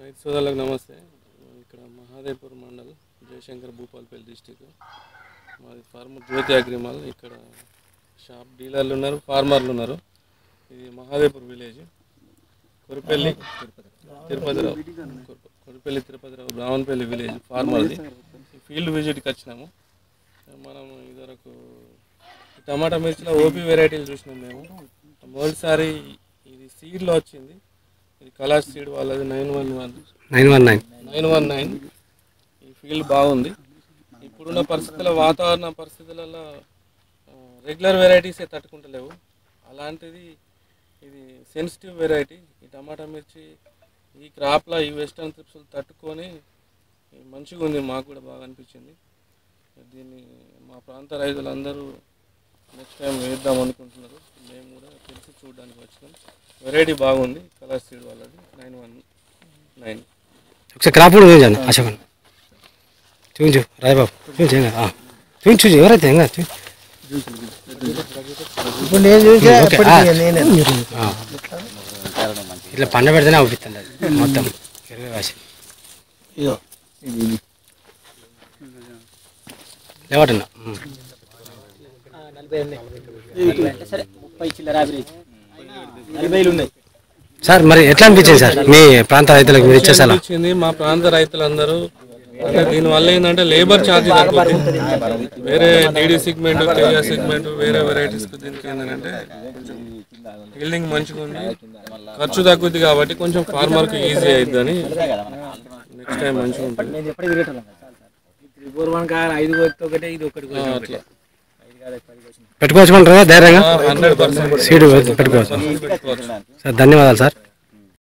రైతు సోదరులకు నమస్తే ఇక్కడ మహాదేవ్పూర్ మండల్ జయశంకర్ భూపాల్పల్లి డిస్టిక్ మాది ఫార్మర్ జ్యోతి అగ్రిమాల్ ఇక్కడ షాప్ డీలర్లు ఉన్నారు ఫార్మర్లు ఉన్నారు ఇది మహాదేవ్పూర్ విలేజ్ కొరిపల్లి తిరుపతిరావు కొరి- కొరిపల్లి తిరుపతిరావు బ్రాహ్మణపల్లి విలేజ్ ఫార్మర్ది ఫీల్డ్ విజిట్కి వచ్చినాము మనం ఇదివరకు ఈ టమాటా మిర్చిలో ఓపీ వెరైటీలు చూసినాం మేము మొదటిసారి ఇది సీడ్లో వచ్చింది ఇది కలాస్ సీడ్ వాళ్ళది nine one one nine one nine nine one nine ఈ ఫీల్డ్ బాగుంది ఇప్పుడున్న పరిస్థితుల వాతావరణ పరిస్థితులలో రెగ్యులర్ వెరైటీసే తట్టుకుంటలేవు అలాంటిది ఇది సెన్సిటివ్ వెరైటీ ఈ టమాటా మిర్చి ఈ క్రాప్లో ఈ వెస్టర్న్ ట్రిప్స్ తట్టుకొని మంచిగా ఉంది మాకు కూడా బాగా అనిపించింది దీన్ని మా ప్రాంత రైతులందరూ నెక్స్ట్ టైం వేద్దాం అనుకుంటున్నారు మేము కూడా తెలిసి చూడడానికి వచ్చినాం వెరైటీ బాగుంది కలర్ సీడ్ వాళ్ళది నైన్ వన్ నైన్ ఒకసారి క్రాప్ కూడా చూపించండి అశోకన్ చూపించు రాయబాబు చూపించు ఏం కాదు. ఆ, చూపించు చూసి ఎవరైతే ఏం కాదు చూ- ఇప్పుడు నేను చూసా ఓకే, ఎప్పటికీ ఆ. నేనే ఆ. ఇట్లా పండ పెడితేనే అవుపిస్తుంది అది మొత్తం ఇరవై వాసి ఇదో లేవటన్నా నలభై ఉన్నాయి సరే ముప్పై చిల్లర యావరేజ్ నలభైలు ఉన్నాయి సార్ మరి ఎట్లా అనిపించింది సార్ మీ ప్రాంత రైతులకు మీరు ఇచ్చే సలహా వచ్చింది మా ప్రాంత రైతులందరూ అంటే దీనివల్ల ఏంటంటే లేబర్ ఛార్జ్ తగ్గుతుంది వేరే డీడీ సిగ్మెంట్ తేజ సిగ్మెంట్ వేరే వెరైటీస్ దీనికి ఏంటంటే బిల్డింగ్ మంచిగా ఉంది ఖర్చు తగ్గుద్ది కాబట్టి కొంచెం ఫార్మర్కి ఈజీ అవుతుంది అని నెక్స్ట్ టైం మంచిగా ఉంటుంది నేను ఎప్పటికీ తిరిగేటోళ్ళం త్రీ ఫోర్ వన్ కాదు ఐదు కొత్త ఒకటే ఇది ఒకటి ఆ, అట్లా పెట్టుకోవచ్చు ధైర్యంగా హండ్రెడ్ పర్సెంట్ సీడ్ పెట్టుకోవచ్చు పెట్టుకోవచ్చు సార్ ధన్యవాదాలు సార్